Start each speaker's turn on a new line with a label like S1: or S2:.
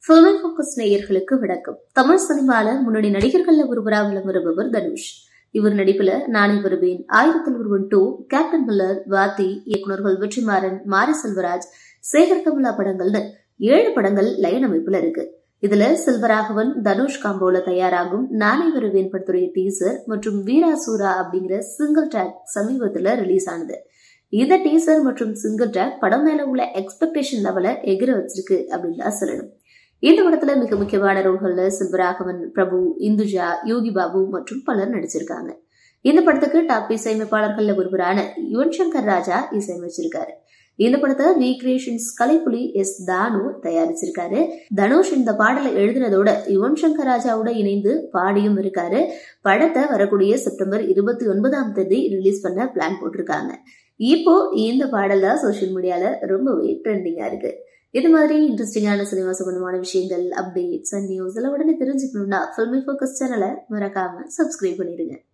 S1: filming focus நேயர்களுக்கு வணக்கம் தமிழ் சினிமால முன்னணி நடிகர்கள்ல ஒருவராக விளம் வருபவர் தனுஷ் இவர் நடிப்புல நானே வருவேன் ஆயிரத்தில் ஒருவன் டூ கேப்டன் மில்லர் வாத்தி இயக்குநர்கள் வெற்றிமாறன் மாரி செல்வராஜ் சேகர் கமலா படங்கள்னு ஏழு படங்கள் லைன் அமைப்புல இருக்கு இதுல செல்வராகவன் தனுஷ் காம்போல தயாராகும் நானே வருவேன் படத்துடைய டீசர் மற்றும் வீராசூரா அப்படிங்கிற சிங்கிள் ட்ராக் சமீபத்துல ரிலீஸ் ஆனது இந்த டீசர் மற்றும் சிங்கிள் ட்ராக் படம் மேல உள்ள எக்ஸ்பெக்டேஷன் லெவல எகிர வச்சிருக்கு அப்படின்னு தான் சொல்லணும் இந்த படத்துல மிக முக்கியமான ரோல்கள்ல செல்வராகவன் பிரபு இந்துஜா யோகி பாபு மற்றும் பலர் நடிச்சிருக்காங்க இந்த படத்துக்கு டாப் இசையமைப்பாளர்கள்ல ஒருவரான யுவன் சங்கர் ராஜா இசையமைச்சிருக்காரு இந்த படத்தை வி கிரியேஷன்ஸ் கலைப்புலி எஸ் தானு தயாரிச்சிருக்காரு தனுஷ் இந்த பாடலை எழுதினதோட யுவன் சங்கர் ராஜாவோட இணைந்து பாடியும் இருக்காரு படத்தை வரக்கூடிய செப்டம்பர் இருபத்தி ஒன்பதாம் தேதி ரிலீஸ் பண்ண பிளான் போட்டிருக்காங்க இப்போ இந்த பாடல் தான் சோசியல் மீடியால ரொம்பவே ட்ரெண்டிங்கா இருக்கு இது மாதிரி இன்ட்ரெஸ்டிங்கான சினிமா சம்பந்தமான விஷயங்கள் அப்டேட்ஸ் அண்ட் நியூஸ் எல்லாம் உடனே தெரிஞ்சுக்கணும்னா ஃபில்மி ஃபோக்கஸ் சேனலை மறக்காம சப்ஸ்கிரைப் பண்ணிடுங்க